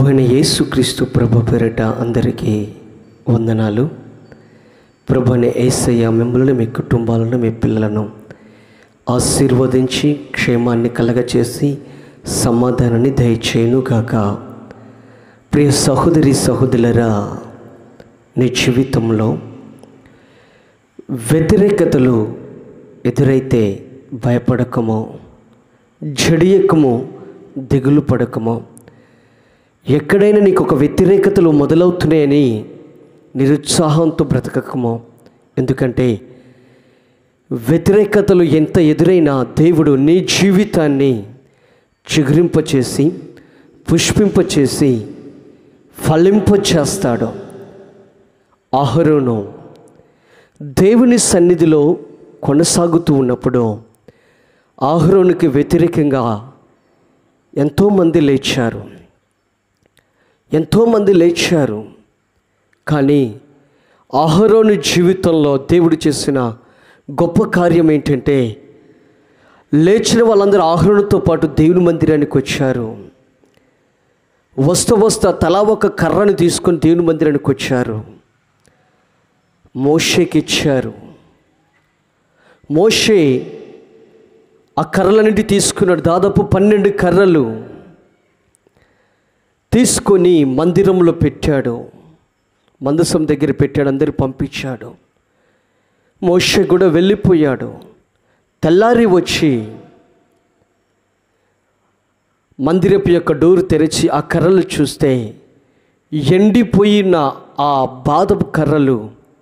ప్రభు అయిన యేసుక్రీస్తు ప్రభు పేరిట అందరికీ వందనాలు ప్రభు అయిన ఏసయ్య మిమ్మల్ని మీ కుటుంబాలను మీ పిల్లలను ఆశీర్వదించి క్షేమాన్ని కలగచేసి సమాధానాన్ని దయచేయును గాక ప్రియ సహోదరి సహోదరులరా నీ జీవితంలో వ్యతిరేకతలు ఎదురైతే భయపడకమో జడియకమో దిగులు పడకమో ఎక్కడైనా నీకు ఒక వ్యతిరేకతలు మొదలవుతున్నాయని నిరుత్సాహంతో బ్రతకకమో ఎందుకంటే వ్యతిరేకతలు ఎంత ఎదురైనా దేవుడు నీ జీవితాన్ని చిగురింపచేసి పుష్పింపచేసి ఫలింపచేస్తాడు ఆహరోను దేవుని సన్నిధిలో కొనసాగుతూ ఉన్నప్పుడు ఆహరోనికి వ్యతిరేకంగా ఎంతోమంది లేచారు ఎంతోమంది లేచారు కానీ ఆహరోని జీవితంలో దేవుడు చేసిన గొప్ప కార్యం ఏంటంటే లేచిన వాళ్ళందరూ ఆహరణతో పాటు దేవుని మందిరానికి వచ్చారు వస్తూ వస్తా తలా ఒక కర్రను తీసుకొని దేవుని మందిరానికి వచ్చారు మోషేకి ఇచ్చారు మోషే ఆ కర్రలన్నింటి తీసుకున్నాడు దాదాపు పన్నెండు కర్రలు తీసుకొని మందిరంలో పెట్టాడు మందసం దగ్గర పెట్టాడు అందరు పంపించాడు మోషే కూడా వెళ్ళిపోయాడు తెల్లారి వచ్చి మందిరపు యొక్క డోరు తెరిచి ఆ కర్రలు చూస్తే ఎండిపోయిన ఆ బాదపు కర్రలు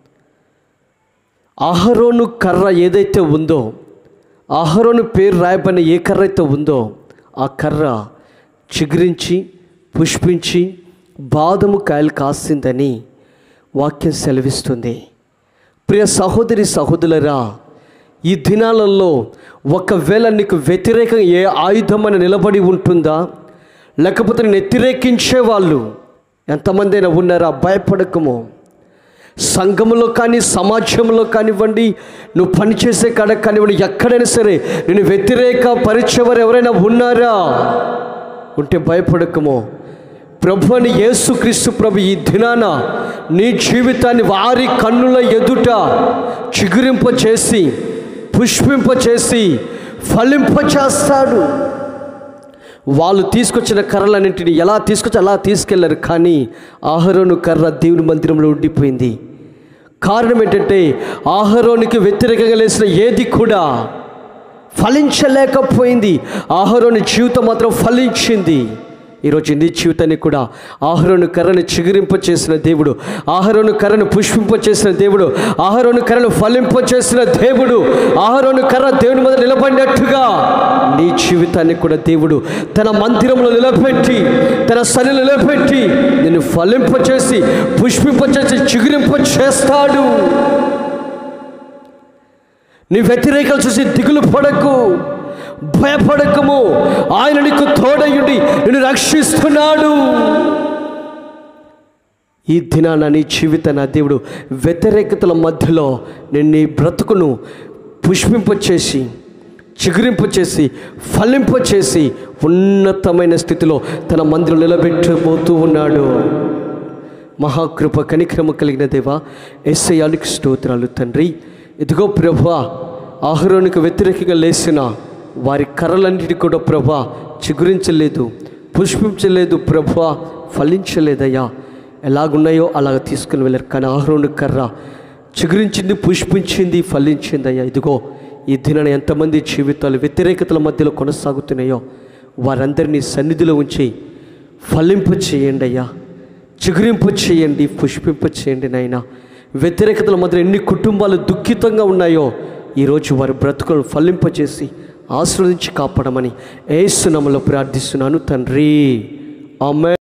అహరోను కర్ర ఏదైతే ఉందో అహరోను పేరు రాయబడిన ఏ కర్ర అయితే ఉందో ఆ కర్ర చిగురించి పుష్పించి బాదము కాయలు కాసిందని వాక్యం సెలవిస్తుంది ప్రియ సహోదరి సహోదరులరా ఈ దినాలలో ఒకవేళ నీకు వ్యతిరేకంగా ఏ ఆయుధం అని నిలబడి ఉంటుందా లేకపోతే నేను వ్యతిరేకించే వాళ్ళు ఎంతమంది అయినా ఉన్నారా భయపడకము సంఘములో కానీ సమాజంలో కానివ్వండి నువ్వు పనిచేసే కాడ కానివ్వండి ఎక్కడైనా సరే నేను వ్యతిరేక పరిచేవారు ఎవరైనా ఉన్నారా ఉంటే భయపడకము ప్రభు అని యేసుక్రీస్తు ప్రభు ఈ దినాన నీ జీవితాన్ని వారి కన్నుల ఎదుట చిగురింప చేసి పుష్పింప చేసి ఫలింప చేస్తాడు వాళ్ళు తీసుకొచ్చిన కర్రలన్నింటినీ ఎలా తీసుకొచ్చి అలా తీసుకెళ్లారు కానీ ఆహరోను కర్ర దేవుని మందిరంలో ఉండిపోయింది కారణం ఏంటంటే ఆహరోనికి వ్యతిరేకంగా లేసిన ఏది కూడా ఫలించలేకపోయింది ఆహరోని జీవితం మాత్రం ఫలించింది ఈరోజు నీ జీవితాన్ని కూడా ఆహరోను కర్రను చిగురింప చేసిన దేవుడు ఆహరోను కర్రను పుష్పింప చేసిన దేవుడు ఆహరోను కర్రను ఫలింప చేసిన దేవుడు ఆహరోను కర్ర దేవుని మీద నిలబడినట్టుగా నీ జీవితాన్ని కూడా దేవుడు తన మందిరంలో నిలబెట్టి తన సరి నిలబెట్టి నిన్ను ఫలింప చేసి పుష్పింప చేసి చిగురింప చేస్తాడు నీ వ్యతిరేకలు చూసి దిగులు పడకు భయపడకము ఆయన నీకు తోడయుండి నిన్ను రక్షిస్తున్నాడు ఈ దినాన నీ జీవిత నా దేవుడు వ్యతిరేకతల మధ్యలో నేను నీ బ్రతుకును పుష్పింపచేసి చిగురింపచేసి ఫలింపచేసి ఉన్నతమైన స్థితిలో తన మందిరం నిలబెట్టబోతూ ఉన్నాడు మహాకృప కనిక్రమ కలిగిన దేవా ఎస్ఐయానికి స్తోత్రాలు తండ్రి ఇదిగో ప్రభా ఆహరోనికి వ్యతిరేకంగా లేచిన వారి కర్రలన్నిటి కూడా ప్రభా చిగురించలేదు పుష్పించలేదు ప్రభా ఫలించలేదయ్యా ఎలాగున్నాయో అలాగ తీసుకుని వెళ్ళారు కానీ ఆహరోని కర్ర చిగురించింది పుష్పించింది ఫలించిందయ్యా ఇదిగో ఈ దినాన ఎంతమంది జీవితాలు వ్యతిరేకతల మధ్యలో కొనసాగుతున్నాయో వారందరినీ సన్నిధిలో ఉంచి ఫలింపు చేయండి అయ్యా చిగురింపు చేయండి పుష్పింపు చేయండి నాయన వ్యతిరేకతల మధ్య ఎన్ని కుటుంబాలు దుఃఖితంగా ఉన్నాయో ఈరోజు వారి బ్రతుకులను ఫలింపచేసి ఆశీర్వదించి కాపాడమని ఏసునమలో ప్రార్థిస్తున్నాను తండ్రి ఆమె